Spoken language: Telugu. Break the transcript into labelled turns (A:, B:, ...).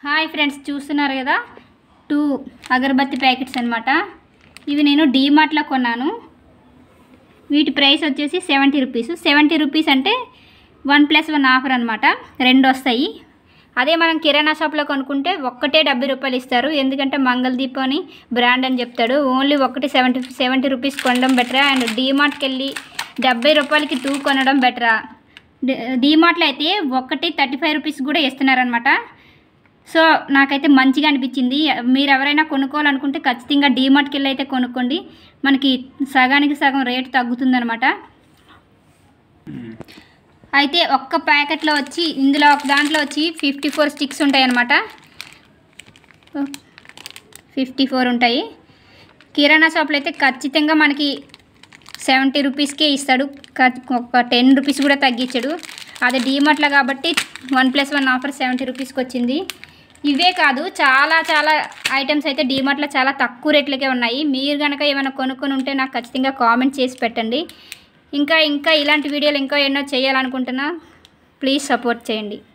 A: హాయ్ ఫ్రెండ్స్ చూస్తున్నారు కదా టూ అగరబత్తి ప్యాకెట్స్ అనమాట ఇవి నేను డీమార్ట్లో కొన్నాను వీటి ప్రైస్ వచ్చేసి సెవెంటీ రూపీస్ సెవెంటీ రూపీస్ అంటే వన్ ప్లస్ వన్ ఆఫర్ అనమాట రెండు వస్తాయి అదే మనం కిరాణా షాప్లో కొనుక్కుంటే ఒక్కటే డెబ్బై రూపాయలు ఇస్తారు ఎందుకంటే మంగళదీప్ అని బ్రాండ్ అని చెప్తాడు ఓన్లీ ఒకటి సెవెంటీ సెవెంటీ రూపీస్ కొనడం బెటరా అండ్ డీమార్ట్కి వెళ్ళి డెబ్బై రూపాయలకి టూ కొనడం బెటరా డీమార్ట్లో అయితే ఒకటి థర్టీ ఫైవ్ రూపీస్ కూడా ఇస్తున్నారనమాట సో నాకైతే మంచిగా అనిపించింది మీరు ఎవరైనా కొనుక్కోవాలనుకుంటే ఖచ్చితంగా డీమార్ట్కి వెళ్ళి అయితే కొనుక్కోండి మనకి సగానికి సగం రేటు తగ్గుతుందనమాట అయితే ఒక్క ప్యాకెట్లో వచ్చి ఇందులో ఒక దాంట్లో వచ్చి ఫిఫ్టీ ఫోర్ స్టిక్స్ ఉంటాయి అన్నమాట ఫిఫ్టీ ఫోర్ ఉంటాయి కిరాణా షాప్లో అయితే ఖచ్చితంగా మనకి సెవెంటీ రూపీస్కే ఇస్తాడు ఖ- ఒక టెన్ రూపీస్ కూడా తగ్గించాడు అదే డీమార్ట్లో కాబట్టి one plus one offer seventy రూపీస్కి వచ్చింది ఇవే కాదు చాలా చాలా ఐటమ్స్ అయితే డీమార్ట్లో చాలా తక్కువ రేట్లకే ఉన్నాయి మీరు కనుక ఏమైనా కొనుక్కొని ఉంటే నాకు ఖచ్చితంగా కామెంట్ చేసి పెట్టండి ఇంకా ఇంకా ఇలాంటి వీడియోలు ఇంకా ఎన్నో చేయాలనుకుంటున్నా ప్లీజ్ సపోర్ట్ చేయండి